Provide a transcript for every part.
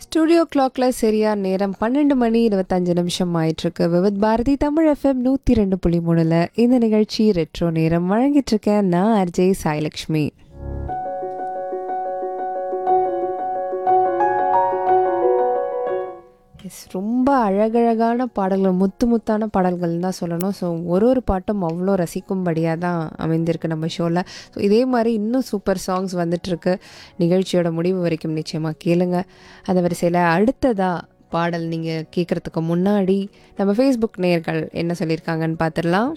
studio கிளாக்ல சரியா நேரம் பன்னெண்டு மணி இருபத்தஞ்சு நிமிஷம் ஆயிட்டிருக்கு விவித் பாரதி தமிழ் எஃப்எம் நூற்றி ரெண்டு புள்ளி மூணுல இந்த நிகழ்ச்சி ரெட்ரோ நேரம் வழங்கிட்டு இருக்கேன் நான் அர்ஜய் சாய்லக்ஷ்மி எஸ் ரொம்ப அழகழகான பாடல்கள் முத்து முத்தான பாடல்கள் தான் சொல்லணும் ஸோ ஒரு ஒரு பாட்டும் அவ்வளோ ரசிக்கும்படியாக தான் அமைந்திருக்கு நம்ம ஷோவில் ஸோ இதே மாதிரி இன்னும் சூப்பர் சாங்ஸ் வந்துட்டுருக்கு நிகழ்ச்சியோட முடிவு வரைக்கும் நிச்சயமாக கேளுங்க அந்த வரிசையில் அடுத்ததாக பாடல் நீங்கள் கேட்குறதுக்கு முன்னாடி நம்ம ஃபேஸ்புக் நேயர்கள் என்ன சொல்லியிருக்காங்கன்னு பார்த்துடலாம்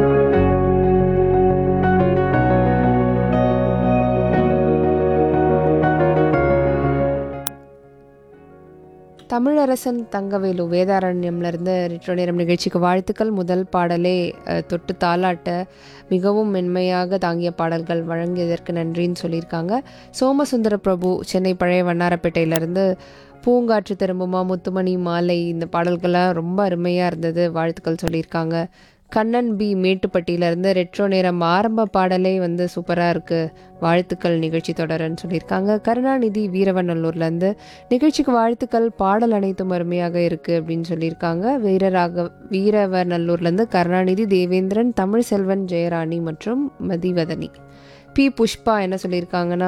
தமிழரசன் தங்கவேலு வேதாரண்யம்லேருந்து ரிட்ரோ நேரம் நிகழ்ச்சிக்கு வாழ்த்துக்கள் முதல் பாடலே அஹ், தொட்டு தாலாட்ட மிகவும் மென்மையாக தாங்கிய பாடல்கள் வழங்கியதற்கு நன்றின்னு சொல்லியிருக்காங்க சோமசுந்தர பிரபு சென்னை பழைய வண்ணாரப்பேட்டையிலேருந்து பூங்காற்று திரும்புமா முத்துமணி மாலை இந்த பாடல்கள்லாம் ரொம்ப அருமையாக இருந்தது வாழ்த்துக்கள் சொல்லியிருக்காங்க கண்ணன் பி மேட்டுப்பட்டியிலேருந்து ரெட்ரோ நேரம் ஆரம்ப பாடலே வந்து சூப்பராக இருக்குது வாழ்த்துக்கள் நிகழ்ச்சி தொடருன்னு சொல்லியிருக்காங்க கருணாநிதி வீரவநல்லூர்லேருந்து நிகழ்ச்சிக்கு வாழ்த்துக்கள் பாடல் அனைத்தும் அருமையாக இருக்குது அப்படின்னு சொல்லியிருக்காங்க வீரராக வீரவநல்லூர்லேருந்து கருணாநிதி தேவேந்திரன் தமிழ் செல்வன் ஜெயராணி மற்றும் மதிவதனி பி புஷ்பா என்ன சொல்லியிருக்காங்கன்னா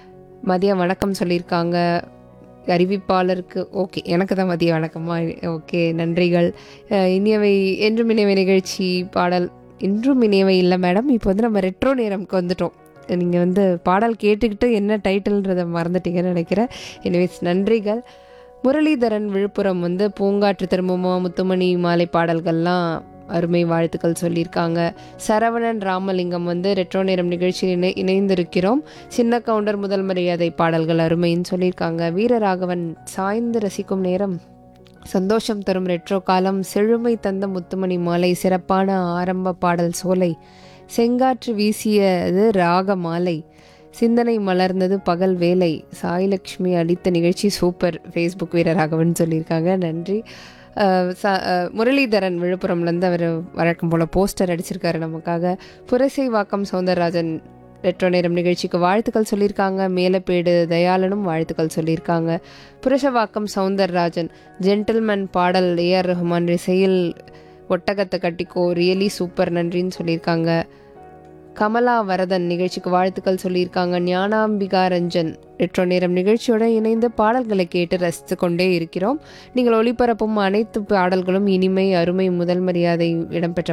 மதியம் வணக்கம் சொல்லியிருக்காங்க அறிவிப்பாளருக்கு ஓகே எனக்கு தான் மதிய வணக்கமா ஓகே நன்றிகள் அஹ் இனியவை என்றும் இனியவை நிகழ்ச்சி பாடல் இன்றும் இனியவை இல்லை மேடம் இப்போ வந்து நம்ம ரெட்ரோ நேரம்க்கு வந்துட்டோம் நீங்கள் வந்து பாடல் கேட்டுக்கிட்டு என்ன டைட்டில்ன்றதை மறந்துட்டீங்கன்னு நினைக்கிறேன் எனிவேஸ் நன்றிகள் முரளிதரன் விழுப்புரம் வந்து பூங்காற்று திரும்புமா முத்துமணி மாலை பாடல்கள்லாம் அருமை வாழ்த்துக்கள் சொல்லியிருக்காங்க சரவணன் ராமலிங்கம் வந்து ரெட்ரோ நேரம் நிகழ்ச்சியில் இணை இணைந்திருக்கிறோம் சின்ன கவுண்டர் முதல் மரியாதை பாடல்கள் அருமைன்னு சொல்லியிருக்காங்க வீரராகவன் சாய்ந்து ரசிக்கும் நேரம் சந்தோஷம் தரும் ரெட்ரோ காலம் செழுமை தந்த முத்துமணி மாலை சிறப்பான ஆரம்ப பாடல் சோலை செங்காற்று வீசியது ராக மாலை சிந்தனை மலர்ந்தது பகல் வேலை சாய்லக்ஷ்மி அளித்த நிகழ்ச்சி சூப்பர் ஃபேஸ்புக் வீரராகவன் சொல்லியிருக்காங்க நன்றி அஹ் ச அஹ் முரளிதரன் விழுப்புரம்லேருந்து அவர் வழக்கம் போல் போஸ்டர் அடிச்சிருக்காரு நமக்காக புரசை வாக்கம் சௌந்தரராஜன் ரெட்ரோ நேரம் நிகழ்ச்சிக்கு வாழ்த்துக்கள் சொல்லியிருக்காங்க மேலப்பேடு தயாளனும் வாழ்த்துக்கள் சொல்லியிருக்காங்க புருஷவாக்கம் சௌந்தரராஜன் ஜென்டில்மேன் பாடல் ஏஆர் ரஹ்மான் இசையில் ஒட்டகத்தை கட்டிக்கோ ரியலி சூப்பர் நன்றின்னு சொல்லியிருக்காங்க கமலா வரதன் நிகழ்ச்சிக்கு வாழ்த்துக்கள் சொல்லியிருக்காங்க ஞானாம்பிகா ரஞ்சன் ரெட்ரோ நேரம் நிகழ்ச்சியோட இணைந்து பாடல்களை கேட்டு ரசித்து கொண்டே இருக்கிறோம் நீங்கள் ஒளிபரப்பும் அனைத்து பாடல்களும் இனிமை அருமை முதல் மரியாதை இடம்பெற்ற